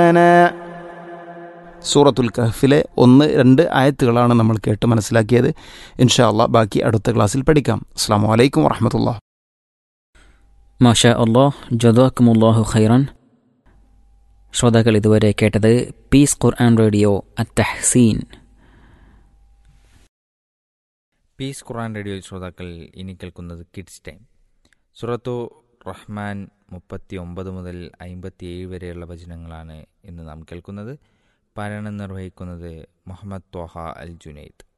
സൂറത്തുൽ കഹഫിലെ ഒന്ന് രണ്ട് ആയത്തുകളാണ് നമ്മൾ കേട്ട് മനസ്സിലാക്കിയത് ഇൻഷാ അള്ളാ ബാക്കി അടുത്ത ക്ലാസ്സിൽ പഠിക്കാം അസ്സാം വലൈക്കും വറഹമത്തുള്ള മാഷാ അള്ളാഹ് ജദാക്കുമുല്ലാഹു ഖൈറൻ ശ്രോതാക്കൾ ഇതുവരെ കേട്ടത് പീസ് ഖുർആൻ റേഡിയോ അത്തഹ്സീൻ പീസ് ഖുറാൻ റേഡിയോ ശ്രോതാക്കൾ ഇനി കേൾക്കുന്നത് കിഡ്സ് ടൈം സുറത്തു റഹ്മാൻ മുപ്പത്തി ഒമ്പത് മുതൽ അമ്പത്തിയേഴ് വരെയുള്ള വചനങ്ങളാണ് ഇന്ന് നാം കേൾക്കുന്നത് പാരായണം നിർവഹിക്കുന്നത് മുഹമ്മദ് ത്വഹ അൽ ജുനൈദ്